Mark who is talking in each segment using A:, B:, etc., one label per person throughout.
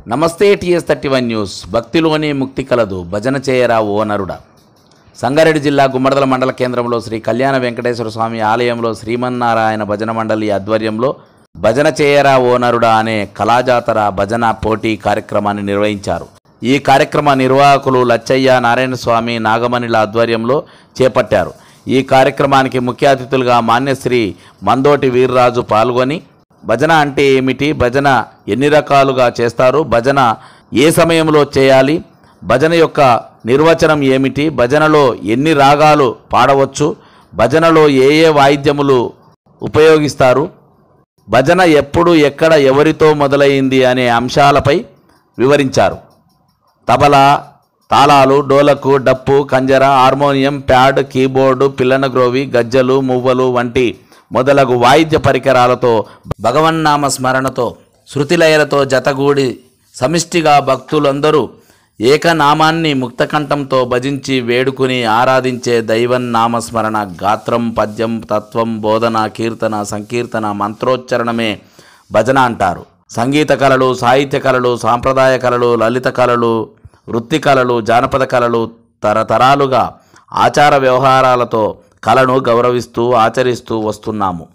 A: నమస్తే TS thirty one news భక్తిలోనే ముక్తి కలదు భజన చేయరా ఓ నరుడా సంగారెడ్డి జిల్లా గుమ్మడదల మండల కేంద్రంలో శ్రీ కళ్యాణ వెంకటేశ్వర స్వామి ఆలయంలో శ్రీమన్నారాయణ భజన మండలి ఆధ్వర్యంలో భజన చేయరా ఓ నరుడా అనే కళాజాతర భజన పోటీ కార్యక్రమాన్ని నిర్వహించారు ఈ కార్యక్రమ నిర్వాహకులు లచ్చయ్య నారాయణ స్వామి నాగమణిల ఆధ్వర్యంలో చేపట్టారు ఈ కార్యక్రమానికి ముఖ్య అతిథులుగా మాన్యశ్రీ మందోటి వీర్రాజు పాల్గొని భజన అంటే ఏమిటి భజన ఎన్ని రకాలుగా చేస్తారు భజన ఏ సమయంలో చేయాలి భజన యొక్క నిర్వచనం ఏమిటి భజనలో ఎన్ని రాగాలు పాడవచ్చు భజనలో ఏ ఏ వాయిద్యములు ఉపయోగిస్తారు భజన ఎప్పుడు ఎక్కడ ఎవరితో మొదలైంది అనే అంశాలపై వివరించారు తబలా తాళాలు డోలకు డప్పు కంజర హార్మోనియం ప్యాడ్ కీబోర్డు పిల్లనగ్రోవి గజ్జలు మువ్వలు వంటి మొదలగు వాయిద్య పరికరాలతో భగవన్నామ స్మరణతో శృతిలయలతో జతగూడి సమిష్టిగా భక్తులందరూ ఏకనామాన్ని ముక్తకంఠంతో భజించి వేడుకుని ఆరాధించే దైవన్నామస్మరణ గాత్రం పద్యం తత్వం బోధన కీర్తన సంకీర్తన మంత్రోచ్చరణమే భజన అంటారు సంగీత కళలు సాహిత్య కళలు సాంప్రదాయ కళలు లలిత కళలు వృత్తి కళలు జానపద కళలు తరతరాలుగా ఆచార వ్యవహారాలతో కళను గౌరవిస్తూ ఆచరిస్తూ వస్తున్నాము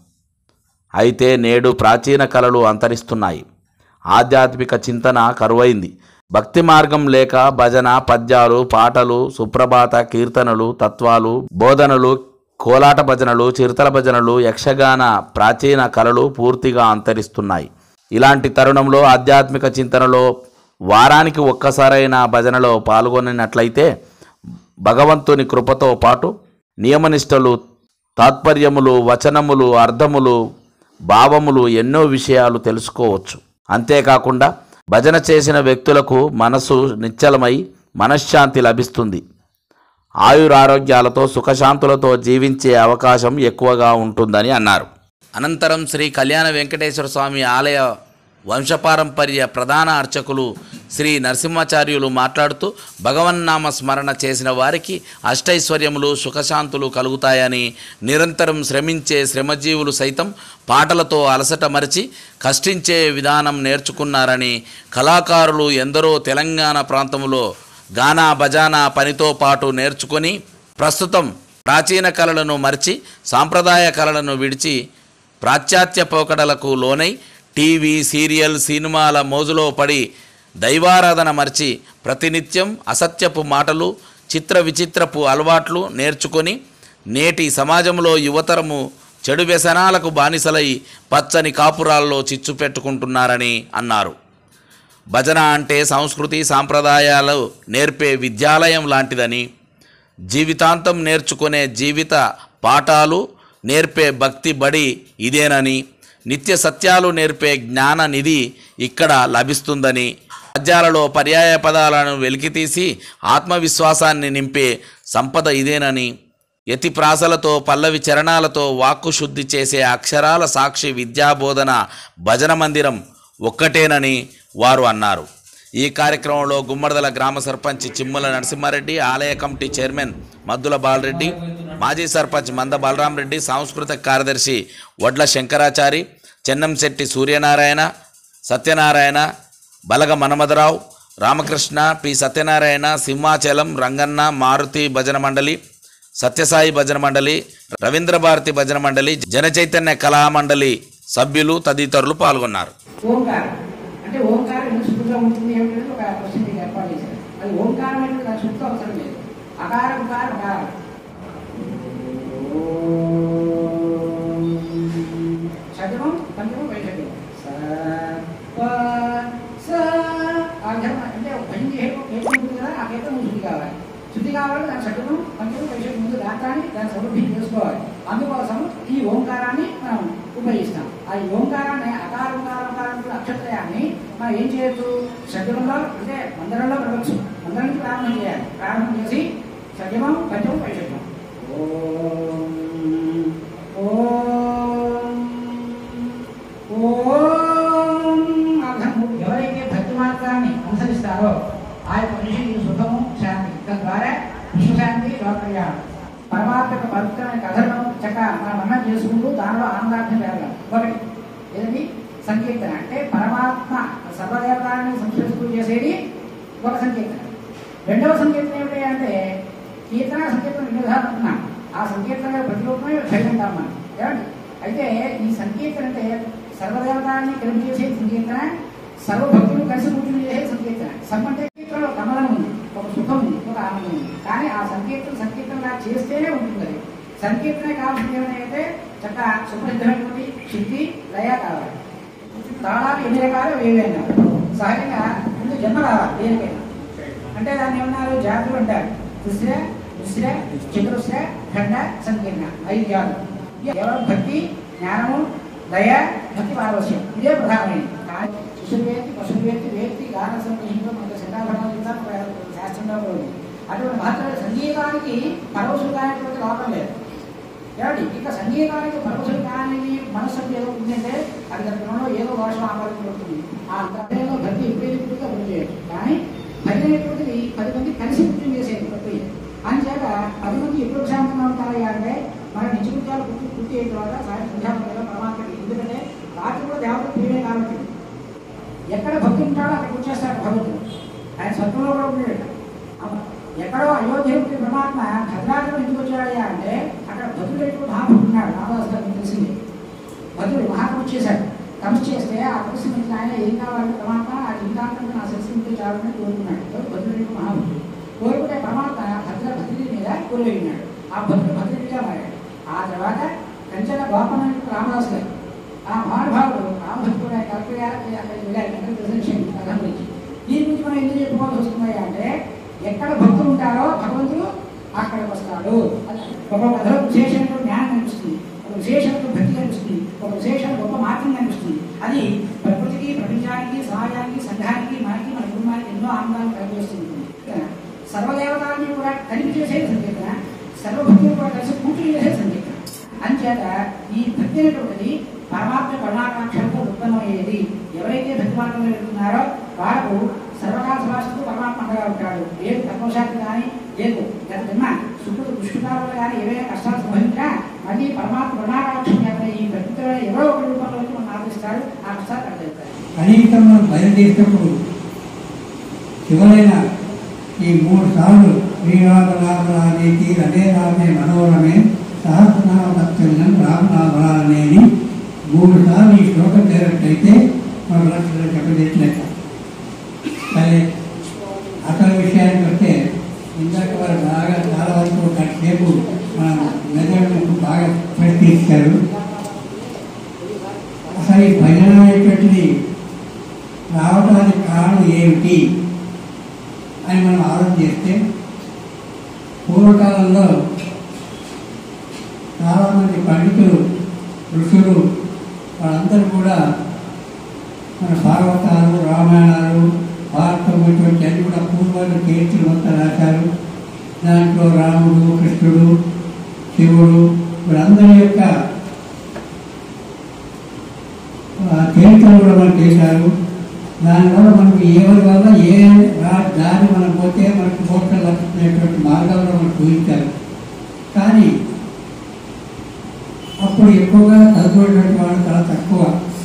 A: అయితే నేడు ప్రాచీన కళలు అంతరిస్తున్నాయి ఆధ్యాత్మిక చింతన కరువైంది భక్తి మార్గం లేక భజన పద్యాలు పాటలు సుప్రభాత కీర్తనలు తత్వాలు బోధనలు కోలాట భజనలు చిరుతల భజనలు యక్షగాన ప్రాచీన కళలు పూర్తిగా అంతరిస్తున్నాయి ఇలాంటి తరుణంలో ఆధ్యాత్మిక చింతనలో వారానికి ఒక్కసారైనా భజనలో పాల్గొనినట్లయితే భగవంతుని కృపతో పాటు నియమనిష్టలు తాత్పర్యములు వచనములు అర్థములు భావములు ఎన్నో విషయాలు తెలుసుకోవచ్చు అంతేకాకుండా భజన చేసిన వ్యక్తులకు మనసు నిశ్చలమై మనశ్శాంతి లభిస్తుంది ఆయురారోగ్యాలతో సుఖశాంతులతో జీవించే అవకాశం ఎక్కువగా ఉంటుందని అన్నారు అనంతరం శ్రీ కళ్యాణ వెంకటేశ్వర స్వామి ఆలయ వంశపారంపర్య ప్రధాన అర్చకులు శ్రీ నరసింహాచార్యులు మాట్లాడుతూ భగవన్నామ స్మరణ చేసిన వారికి అష్టైశ్వర్యములు సుఖశాంతులు కలుగుతాయని నిరంతరం శ్రమించే శ్రమజీవులు సైతం పాటలతో అలసట మరిచి కష్టించే విధానం నేర్చుకున్నారని కళాకారులు ఎందరో తెలంగాణ ప్రాంతంలో గానా బజానా పనితో పాటు నేర్చుకొని ప్రస్తుతం ప్రాచీన కళలను మరిచి సాంప్రదాయ కళలను విడిచి పాశ్చాత్య పోకడలకు లోనై టీవీ సీరియల్ సినిమాల మోజులో పడి దైవారాధన మర్చి ప్రతినిత్యం అసత్యపు మాటలు చిత్ర విచిత్రపు అలవాట్లు నేర్చుకొని నేటి సమాజంలో యువతరము చెడు వ్యసనాలకు బానిసలై పచ్చని కాపురాల్లో చిచ్చు పెట్టుకుంటున్నారని అన్నారు భజన అంటే సంస్కృతి సాంప్రదాయాలు నేర్పే విద్యాలయం లాంటిదని జీవితాంతం నేర్చుకునే జీవిత పాఠాలు నేర్పే భక్తి బడి ఇదేనని నిత్య సత్యాలు నేర్పే జ్ఞాన నిధి ఇక్కడ లభిస్తుందని పద్యాలలో పర్యాయ పదాలను వెలికితీసి ఆత్మవిశ్వాసాన్ని నింపే సంపద ఇదేనని యతి ప్రాసలతో పల్లవి చరణాలతో వాక్కు శుద్ధి చేసే అక్షరాల సాక్షి విద్యాబోధన భజన మందిరం ఒక్కటేనని వారు అన్నారు ఈ కార్యక్రమంలో గుమ్మడదల గ్రామ సర్పంచ్ చిమ్మల నరసింహారెడ్డి ఆలయ కమిటీ చైర్మన్ మద్దుల బాలరెడ్డి మాజీ సర్పంచ్ మంద బలరాం రెడ్డి సాంస్కృతిక కార్యదర్శి వడ్ల శంకరాచారి చెన్నంశెట్టి సూర్యనారాయణ సత్యనారాయణ బలగ మనమధరావు రామకృష్ణ పి సత్యనారాయణ సింహాచలం రంగన్న మారుతి భజన మండలి సత్యసాయి భజన మండలి రవీంద్ర భారతి భజన మండలి జనచైతన్య కళామండలి సభ్యులు తదితరులు పాల్గొన్నారు
B: ఓంకారం అంటే ఓంకారం ఎందుకు శుద్ధిగా ఉంటుంది ఏమిటంటే ఒక క్వశ్చన్ మీకు ఏర్పాటు చేశారు అది ఓంకారం అంటే దాని శుద్ధి అవసరం లేదు అకారం కారం కారం షడ్జమం పంచమం వైషడ్యం స ప స ఆధ్యం అంటే భయం చేయడం కేతం ఉంటుంది కదా ఆ కేతం శుద్ధి కావాలి శుద్ధి కావాలి దాని షడ్జమం పంచమం వైషడ్యం ముందు దాటాన్ని దాని సమృద్ధి చేసుకోవాలి అందుకోసం ఈ ఓంకారాన్ని మనం ఉపయోగిస్తాం ఆ ఈ ఓంకారాన్ని అకార ఓంకారం కారం అక్షత్రయాన్ని మనం ఏం చేయొచ్చు షడ్జమంలో అంటే మందరంలో పెట్టవచ్చు మందరం నుంచి ప్రారంభం చేయాలి ప్రారంభం చేసి షడ్జమం పంచమం వైషడ్యం ఓం ఓం ఓం అర్థము ఎవరైతే భక్తి మార్గాన్ని అనుసరిస్తారో ఆ యొక్క మనిషికి సుఖము శాంతి తద్వారా విశ్వశాంతి లోకల్యాణం పరమాత్మక పవిత్రమైన కథలను చక్కగా మనం అన్నం చేసుకుంటూ దానిలో ఆనందార్థం జరగాలి ఒకటి ఏదండి సంకీర్తన అంటే పరమాత్మ సర్వదేవతాన్ని సంస్కృతి చేసేది ఒక సంకీర్తన రెండవ సంకీర్తన ఏమిటి అంటే కీర్తన సంకీర్తన రెండు విధాలు అంటున్నాం ఆ సంకీర్తన ప్రతిరూపమే భజన మనం ఏమండి అయితే ఈ సంకీర్తన అంటే సర్వదేవతాన్ని కలిపి చేసే సంకీర్తన సర్వభక్తులు కలిసి కూర్చుని చేసే సంకీర్తన సమ్ అంటే కీర్తనలో కమలం ఉంది ఒక సుఖం ఉంది ఒక ఆనందం ఉంది కానీ ఆ సంకీర్తన సంకీర్తనలా చేస్తేనే ఉంటుంది అది సంకీర్తనే కావాల్సింది ఏమైనా చక్క సుప్రసిద్ధమైనటువంటి శుద్ధి లయ కావాలి తాళాలు ఎన్ని రకాలు వేవేనా సహజంగా ముందు జన్మ కావాలి దేనికైనా అంటే దాన్ని ఏమన్నారు జాతులు అంటారు దుశ్ర దుశ్ర చతురుశ్ర ఖండ సంకీర్ణ ఐదు జాతులు కేవలం భక్తి జ్ఞానము దయ భక్తి పారవశ్యం ఇదే ప్రధానమైనది కానీ శిశువేత్తి పశువేత్తి వేత్తి గాన సందేశంలో మనకు శంకాభరణం శాస్త్రంలో ఉంది అటువంటి మహత్తర సంగీతానికి పరవశులైనటువంటి లోపం లేదు ఏమండి ఇక సంగీతానికి పరవశులు కానీ మనస్సు ఏదో ఉందంటే అది గతంలో ఏదో భాష ఆపాదించబడుతుంది ఆ అంతర్గతంలో భక్తి ఎప్పుడైనా పని చేయొచ్చు కానీ భజన అనేటువంటిది పది మంది కలిసి నృత్యం చేసేది ప్రక్రియ అందుచేత పది మంది ఎప్పుడు ప్రశాంతంగా ఉంటారు అంటే మన నిత్యకృత్యాలు పూర్తి పూర్తి అయిన తర్వాత సాయంత్రం సంధ్యావంతంగా పరమాత్మకి ఎందుకంటే రాత్రి కూడా దేవత ప్రియమే కాబట్టి ఎక్కడ భక్తి ఉంటాడో అక్కడ వచ్చేస్తాడు భగవంతుడు ఆయన సత్వంలో కూడా ఉన్నాడు అవును. ఎక్కడో అయోధ్య ఉంటే పరమాత్మ భద్రాచలం ఎందుకు వచ్చాడయ్యా అంటే అక్కడ భద్రుడు ఎక్కువ మహాభక్తుడు ఉన్నాడు రామదాస్ గారికి తెలిసింది భద్రుడు మహాత్మ వచ్చేసాడు తపస్సు చేస్తే ఆ తపస్సు నుంచి ఆయన ఏం కావాలి పరమాత్మ ఆ లింగాంతం నా శిరస్సు ఉంటే చాలని కోరుకున్నాడు ఎవరు భద్రుడు ఎక్కువ మహాభక్తుడు కోరుకుంటే పరమాత్మ భద్ర భద్రుడి మీద కోరిపోయినాడు ఆ భద్రుడు భద్రుడిగా మారాడు ఆ తర్వాత కంచెల గోపన రామదాస్ గారు ఆ మహానుభావుడు రామభక్తుడు ఆయన కలెక్టర్ గారు అక్కడికి వెళ్ళారు కనుక ప్రదర్శన కథ గురించి దీని గురించి మనం ఎందుకు చెప్పుకోవాల్సి వస్తుంది అంటే ఎక్కడ భక్తులు ఉంటారో భగవంతుడు అక్కడికి వస్తాడు ఒక కథలో విశేషంతో జ్ఞానం కనిపిస్తుంది ఒక విశేషంతో భక్తి కనిపిస్తుంది ఒక విశేషం గొప్ప మార్గం కనిపిస్తుంది అది ప్రకృతికి ప్రపంచానికి సమాజానికి సంఘానికి మనకి మన కుటుంబానికి ఎన్నో ఆనందాలు కలిగిస్తుంది సర్వదేవతాన్ని కూడా కలిపి చేసే సంకీర్తన సర్వభక్తులు కూడా కలిసి కూతురు చేసే సంకీర్తన అంచేత ఈ భక్తి అనేటువంటిది పరమాత్మ కరుణాకాంక్షలతో ఉత్పన్నమయ్యేది ఎవరైతే భక్తి మార్గంలో వెళ్తున్నారో వాళ్ళకు సర్వకాల సమాసంతో పరమాత్మ అండగా ఉంటాడు లేదు కర్మశాస్త్రి కానీ లేదు గత జన్మ శుక్రుడు దుష్టుకాలంలో కానీ ఏవైనా కష్టాలు సంభవించినా మళ్ళీ పరమాత్మ కరుణాకాంక్ష చేత ఈ భక్తిలో ఎవరో ఒక రూపంలో వచ్చి మనం ఆదరిస్తాడు ఆ కష్టాలు కట్టేస్తాడు
C: కనీసం మనం బయలుదేరినప్పుడు చివరైన ఈ మూడు సార్లు శ్రీరామనామరాజేకి రదే రామే మనోరమే సహస్రనామ తత్వం రామనామరా అనేది మూడు సార్లు ఈ శ్లోకం చేరినట్లయితే మన లక్షలు చెప్పలేట్లేదు సరే అసలు విషయానికి వస్తే ఇందాక వారు బాగా చాలా వరకు ఒక సేపు మన మెదడును బాగా ప్రశ్నించారు అసలు ఈ భజన అనేటువంటిది రావడానికి కారణం ఏమిటి అని మనం ఆలోచన చేస్తే పూర్వకాలంలో చాలామంది పండితులు ఋషులు వాళ్ళందరూ కూడా మన భాగవతాలు రామాయణాలు భారతం ఇటువంటి అన్ని కూడా పూర్వాలు కీర్తులు మొత్తం రాశారు దాంట్లో రాముడు కృష్ణుడు శివుడు వీళ్ళందరి యొక్క ఆ, కీర్తనలు కూడా మనకు చేశారు దానివల్ల మనకు ఎవరి వల్ల ఏ రా- దారి మనం పోతే మనకు మోక్షం లభిస్తున్నటువంటి మార్గాలు కూడా మనకు చూపించారు కానీ అప్పుడు ఎక్కువగా చదువుకున్నటువంటి వాళ్ళు చాలా తక్కువ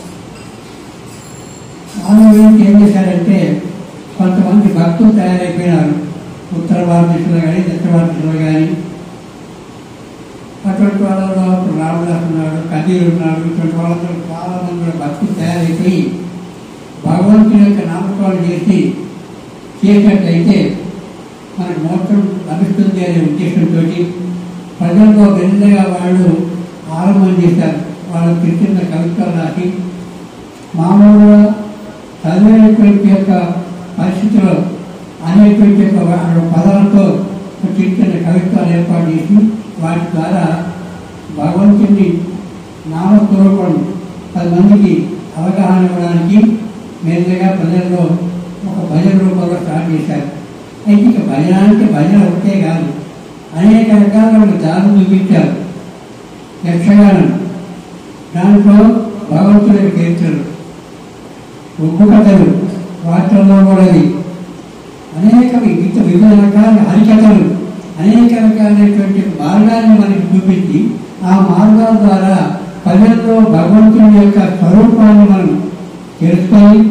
C: వాళ్ళు ఏంటి ఏం చేశారంటే కొంతమంది భక్తులు తయారైపోయినారు ఉత్తర భారతదేశంలో కానీ దక్షిణ భారతదేశంలో కానీ అటువంటి వాళ్ళలో ఇప్పుడు రామదాస్ ఉన్నాడు కదీర్ ఉన్నాడు ఇటువంటి వాళ్ళందరూ చాలా మంది కూడా భక్తులు తయారైపోయి భగవంతుని యొక్క నామకాలు చేసి చేసినట్లయితే మనకు మోక్షం లభిస్తుంది అనే ఉద్దేశంతో ప్రజల్లో మెల్లగా వాళ్ళు ఆరంభం చేశారు వాళ్ళ చిన్న కవిత్వాలు రాసి మామూలుగా చదివేటువంటి యొక్క పరిస్థితిలో అనేటువంటి యొక్క వా- పదాలతో ఒక చిన్న కవిత్వాలు ఏర్పాటు చేసి వాటి ద్వారా భగవంతుని నామస్వరూపం పది మందికి అవగాహన ఇవ్వడానికి మెల్లగా ప్రజల్లో ఒక భజన రూపంలో స్టార్ట్ చేశారు అయితే ఇక భజన అంటే భజన ఒకటే కాదు అనేక రకాల దారులు చూపించారు యక్షగానం దాంట్లో భగవంతుడి కీర్తనలు ఒగ్గు కథలు వాటిల్లో కూడా అది అనేక వివిధ వివిధ రకాల హరికథలు అనేక రకాలైనటువంటి మార్గాన్ని మనకి చూపించి ఆ మార్గాల ద్వారా ప్రజల్లో భగవంతుని యొక్క స్వరూపాన్ని మనం తెలుసుకొని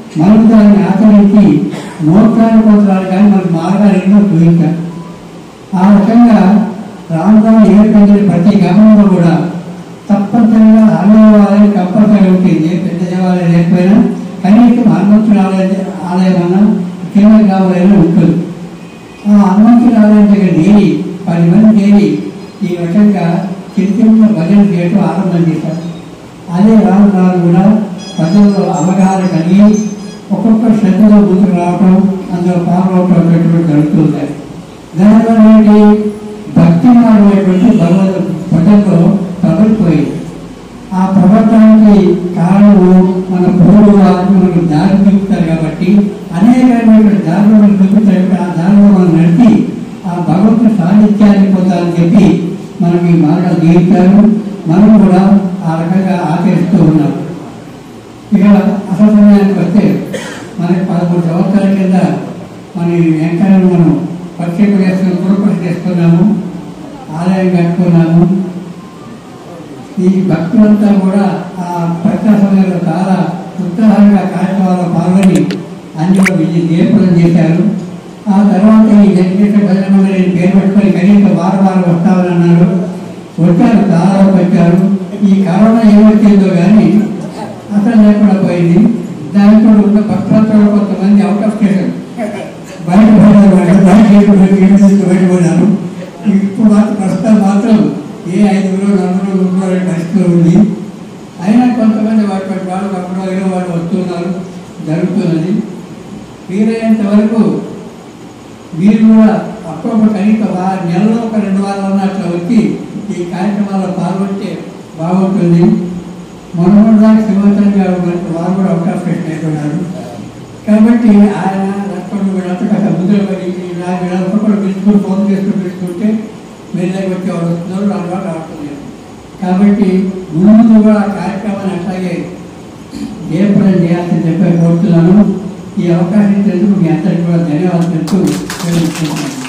C: మనం దాన్ని ఆచరించి మోక్షాన్ని పొందడాలు కానీ మనకు మార్గాలు ఎన్నో చూపించారు ఆ రకంగా రామరావు ఏర్పడిన ప్రతి గ్రామంలో కూడా తప్పనిసరిగా ఆలయాలయం కంపల్సరీ ఉంటుంది ఏ పెద్ద దేవాలయం లేకపోయినా కనీసం హనుమంతుడి ఆలయ ఆలయం అన్న చిన్న గ్రామాలైనా ఉంటుంది ఆ హనుమంతుడి ఆలయం దగ్గర చేరి పది మంది చేరి ఈ రకంగా చిన్న చిన్న భజన చేయటం ఆరంభం చేశారు అదే రామరావు కూడా ప్రజల్లో అవగాహన కలిగి ఒక్కొక్క శ్రద్ధలో ముందుకు రావటం అందులో పాల్గొనటం అనేటువంటి జరుగుతుంది దానివల్ల ఏంటి భక్తి మార్గమైనటువంటి భగవద్ ప్రజల్లో ప్రబలిపోయింది ఆ ప్రపంచానికి కారణము మన పూర్వ మనకు దారి చూపుతారు కాబట్టి అనేకమైనటువంటి దారిలో మనకు చూపుతారు కాబట్టి ఆ దారిలో మనం నడిచి ఆ భగవంతుని సాన్నిధ్యాన్ని పొందాలని చెప్పి మనం ఈ మార్గాలు జీవితారు మనం కూడా ఆ రకంగా ఆచరిస్తూ ఉన్నాం ఇక అసలు సమయానికి వస్తే మనకి పదమూడు సంవత్సరాల కింద మన ఈ వెంకయ్యను మనం ప్రత్యేక చేసుకుని పురపతి చేసుకున్నాము ఆలయం కట్టుకున్నాము ఈ భక్తులంతా కూడా ఆ ప్రచార సమయంలో చాలా ఉత్సాహంగా కార్యక్రమాల్లో పాల్గొని అందులో విజయ జయప్రదం చేశారు ఆ తర్వాత ఈ వెంకటేశ్వర భజన మండలి పేరు పెట్టుకొని కనీసం వారం వారం వస్తామని అన్నారు వచ్చారు చాలా వరకు వచ్చారు ఈ కరోనా ఏమొచ్చిందో కానీ అసలు లేకుండా పోయింది దాంతో ఉన్న భక్తులతో కొంతమంది అవుట్ ఆఫ్ స్టేషన్ బయట పోయినారు వాళ్ళు బయట చేయకుండా ఇంటి బయట పోయినారు ఇప్పుడు మాత్రం ప్రస్తుతం మాత్రం ఏ ఐదుగురు నలుగురు ముగ్గురు అనే పరిస్థితిలో ఉంది అయినా కొంతమంది వాటి వాటి వాళ్ళు అప్పుడు వేరే వాళ్ళు వస్తున్నారు జరుగుతున్నది వీలైనంత వరకు మీరు కూడా అప్పుడప్పుడు కనీసం వా నెలలో ఒక రెండు వారాలు అట్లా వచ్చి ఈ కార్యక్రమాల్లో పాల్గొంటే బాగుంటుంది మొన్నదానికి సింహాచలం గారు మనకి వారు కూడా అవకాశం పెట్టినట్టున్నారు కాబట్టి ఆయన లక్ష్మణుడు వీళ్ళంతా కాస్త ముందుకు పడి ఇలా వీళ్ళంతా కూడా పిలుచుకుని ఫోన్ చేసుకుని పిలుచుకుంటే మీరు దగ్గర వచ్చి ఎవరు వస్తున్నారు రాను వాళ్ళు రావట్లేదు కాబట్టి ముందు కూడా ఆ కార్యక్రమాన్ని అట్లాగే జయప్రదం చేయాల్సింది చెప్పి కోరుతున్నాను ఈ అవకాశం ఇచ్చినందుకు మీ అందరికీ కూడా ధన్యవాదాలు చెప్తూ విరమిస్తున్నాను.